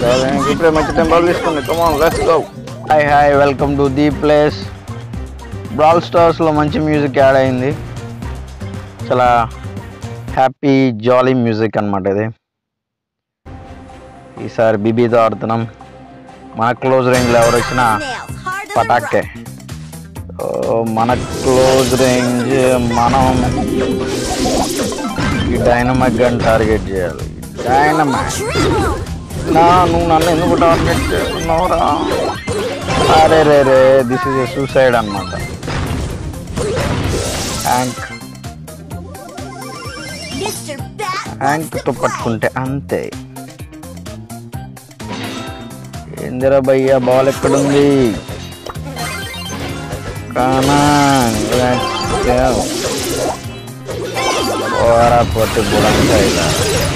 ఇప్పుడే మంచి టెంపల్ తీసుకుంది come on let's go hi hi welcome to the place brawl స్టార్స్లో మంచి మ్యూజిక్ యాడ్ అయింది చాలా హ్యాపీ జాలీ మ్యూజిక్ అన్నమాట ఇది ఈసారి బీబీతో ఆడుతున్నాం మన క్లోజ్ రేంజ్లో ఎవరు వచ్చినా పటాకే ఓ, మన క్లోజ్ రేంజ్ మనం ఈ డైనమైట్ గన్ టార్గెట్ చేయాలి డైనమైట్ నా నువ్వు నన్ను ఎందుకు టార్గెట్ చేస్తున్నావురా అరే రే రే దిస్ ఇస్ ఎ సూసైడ్ అనమాట హ్యాంక్ Mr. Bat హ్యాంక్తో పట్టుకుంటే అంతే ఏందిరా భయ్యా బాల్ ఎక్కడుంది కానా ఓరా పోతే బుడంతా ఇలా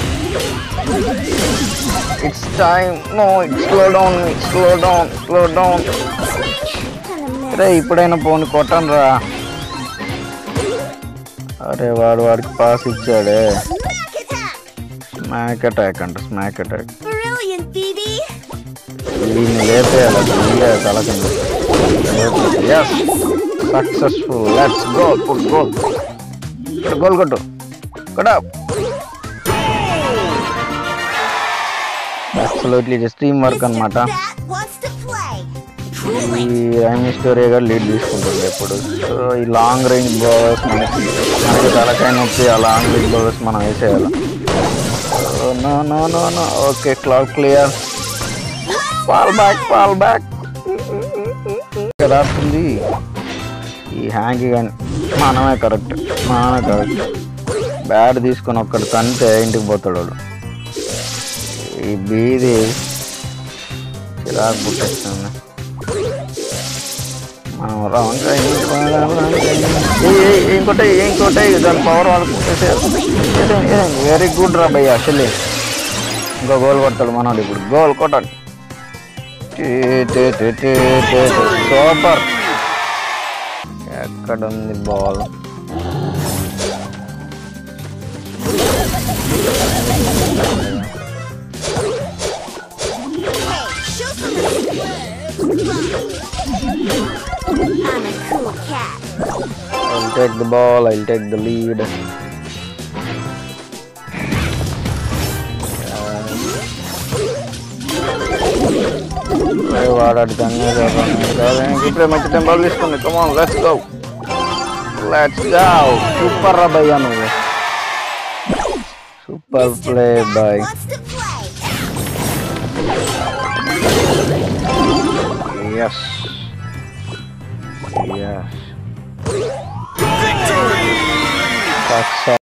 it's time no it's slow down slow down slow down రే ఇప్పుడైనా పోను కొట్టను రా అరే వాడు వాడికి పాస్ ఇచ్చాడే Smack attack! స్మాక్ అటాక్ అంట స్మాక్ అటాక్ Brilliant, Phoebe! దీన్ని లేపేయాలి ఫ్రీగా తల కింద yes successful let's go put goal ఇక్కడ గోల్ కొట్టు కొట్ట అబ్సల్యూట్లీ జస్ట్ టీమ్ వర్క్ అనమాట Mr. Bat wants to play. ఈ రైమి స్టోరీగా లీడ్ తీసుకుంటుంది ఎప్పుడు సో ఈ లాంగ్ రేంజ్ బౌలర్స్ మనకి మనకి తలకాయ నొప్పి ఆ లాంగ్ రేంజ్ బౌలర్స్ మనం వేసేయాలి no no no no okay cloud clear fall back fall back రాస్తుంది ఈ హ్యాంగ్ కానీ మనమే కరెక్ట్ మనమే కరెక్ట్ బ్యాట్ తీసుకొని ఒక్కడు తంటే ఇంటికి పోతాడు వాడు ఈ బీది చిరాకు పుట్టేస్తుంది మనం రౌండ్ ఇంకోటి ఇంకోటి దాని పవర్ వాళ్ళకి వెరీ గుడ్ రా భయ్య అసలే ఇంకో గోల్ కొడతాడు మనోడు ఇప్పుడు గోల్ కొట్టాడు సూపర్ ఎక్కడ ఉంది ball Hey, show some respect. I'm a cool cat. I'll take the ball, I'll take the lead. వాడాడు దాన్ని ఇప్పుడే మంచి టెంపల్ తీసుకుంది come on let's go let's go super రా భయ్యా నువ్వు super Mr. Play Bat boy wants to play. Yes yes Victory! Success